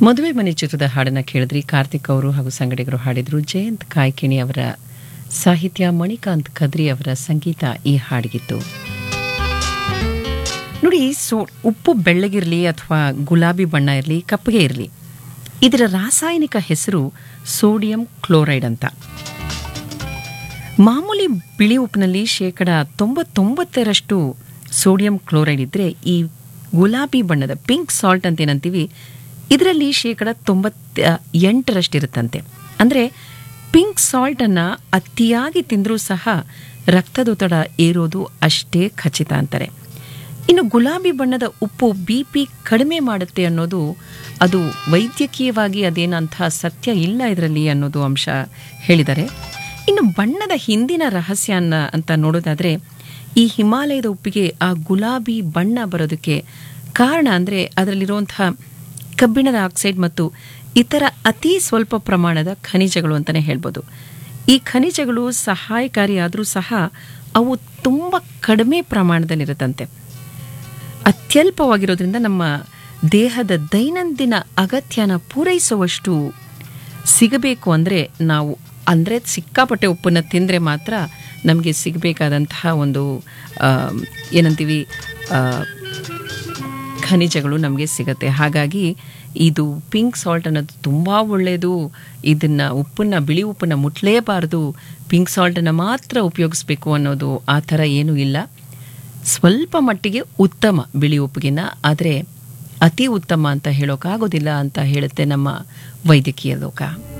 ಮದುವೆ ಮನೆ ಚಿತ್ರದ ಹಾಡನ್ನ ಕೇಳಿದ್ರಿ ಕಾರ್ತಿಕ್ ಅವರು ಹಾಗೂ ಸಂಗಡಿಗರು ಹಾಡಿದ್ರು ಜಯಂತ್ ಕಾಯ್ಕಿಣಿ ಅವರ ಸಾಹಿತ್ಯ ಮಣಿಕಾಂತ್ ಕದ್ರಿ ಅವರ ಸಂಗೀತ ಈ ಹಾಡಿಗಿತ್ತು ನೋಡಿ ಸೋ ಉಪ್ಪು ಬೆಳ್ಳಗಿರಲಿ ಅಥವಾ ಗುಲಾಬಿ ಬಣ್ಣ ಇರಲಿ ಕಪ್ಪಗೆ ಇರಲಿ ಇದರ ರಾಸಾಯನಿಕ ಹೆಸರು ಸೋಡಿಯಂ ಕ್ಲೋರೈಡ್ ಅಂತ ಮಾಮೂಲಿ ಬಿಳಿ ಉಪ್ಪಿನಲ್ಲಿ ಶೇಕಡ ತೊಂಬತ್ತೊಂಬತ್ತರಷ್ಟು ಸೋಡಿಯಂ ಕ್ಲೋರೈಡ್ ಇದ್ದರೆ ಈ ಗುಲಾಬಿ ಬಣ್ಣದ ಪಿಂಕ್ ಸಾಲ್ಟ್ ಅಂತ ಏನಂತೀವಿ ಇದರಲ್ಲಿ ಶೇಕಡ ತೊಂಬತ್ತ ಎಂಟರಷ್ಟಿರುತ್ತಂತೆ ಅಂದರೆ ಪಿಂಕ್ ಸಾಲ್ಟನ್ನು ಅತಿಯಾಗಿ ತಿಂದರೂ ಸಹ ರಕ್ತದೊತ್ತಡ ಏರೋದು ಅಷ್ಟೇ ಖಚಿತ ಅಂತಾರೆ ಇನ್ನು ಗುಲಾಬಿ ಬಣ್ಣದ ಉಪ್ಪು ಬಿ ಪಿ ಕಡಿಮೆ ಮಾಡುತ್ತೆ ಅನ್ನೋದು ಅದು ವೈದ್ಯಕೀಯವಾಗಿ ಅದೇನಂಥ ಸತ್ಯ ಇಲ್ಲ ಇದರಲ್ಲಿ ಅನ್ನೋದು ಅಂಶ ಹೇಳಿದ್ದಾರೆ ಇನ್ನು ಬಣ್ಣದ ಹಿಂದಿನ ರಹಸ್ಯ ಅನ್ನ ಅಂತ ನೋಡೋದಾದರೆ ಈ ಹಿಮಾಲಯದ ಉಪ್ಪಿಗೆ ಆ ಗುಲಾಬಿ ಬಣ್ಣ ಬರೋದಕ್ಕೆ ಕಾರಣ ಅಂದರೆ ಅದರಲ್ಲಿರುವಂತಹ ಕಬ್ಬಿಣದ ಆಕ್ಸೈಡ್ ಮತ್ತು ಇತರ ಅತಿ ಸ್ವಲ್ಪ ಪ್ರಮಾಣದ ಖನಿಜಗಳು ಅಂತಲೇ ಹೇಳ್ಬೋದು ಈ ಖನಿಜಗಳು ಸಹಾಯಕಾರಿಯಾದರೂ ಸಹ ಅವು ತುಂಬ ಕಡಿಮೆ ಪ್ರಮಾಣದಲ್ಲಿರುತ್ತಂತೆ ಅತ್ಯಲ್ಪವಾಗಿರೋದ್ರಿಂದ ನಮ್ಮ ದೇಹದ ದೈನಂದಿನ ಅಗತ್ಯನ ಪೂರೈಸುವಷ್ಟು ಸಿಗಬೇಕು ಅಂದರೆ ನಾವು ಅಂದರೆ ಸಿಕ್ಕಾಪಟ್ಟೆ ಉಪ್ಪನ್ನು ತಿಂದರೆ ಮಾತ್ರ ನಮಗೆ ಸಿಗಬೇಕಾದಂತಹ ಒಂದು ಆ, ಏನಂತೀವಿ ಆ, ಖನಿಜಗಳು ನಮಗೆ ಸಿಗತ್ತೆ ಹಾಗಾಗಿ ಇದು ಪಿಂಕ್ ಸಾಲ್ಟ್ ಅನ್ನೋದು ತುಂಬ ಒಳ್ಳೆಯದು ಇದನ್ನು ಉಪ್ಪನ್ನು ಬಿಳಿ ಉಪ್ಪನ್ನು ಮುಟ್ಲೇಬಾರ್ದು ಪಿಂಕ್ ಸಾಲ್ಟನ್ನು ಮಾತ್ರ ಉಪಯೋಗಿಸ್ಬೇಕು ಅನ್ನೋದು ಆ ಥರ ಏನೂ ಇಲ್ಲ ಸ್ವಲ್ಪ ಮಟ್ಟಿಗೆ ಉತ್ತಮ ಬಿಳಿ ಉಪ್ಪಿಗಿನ ಆದರೆ ಅತಿ ಉತ್ತಮ ಅಂತ ಹೇಳೋಕ್ಕಾಗೋದಿಲ್ಲ ಅಂತ ಹೇಳುತ್ತೆ ನಮ್ಮ ವೈದ್ಯಕೀಯ ಲೋಕ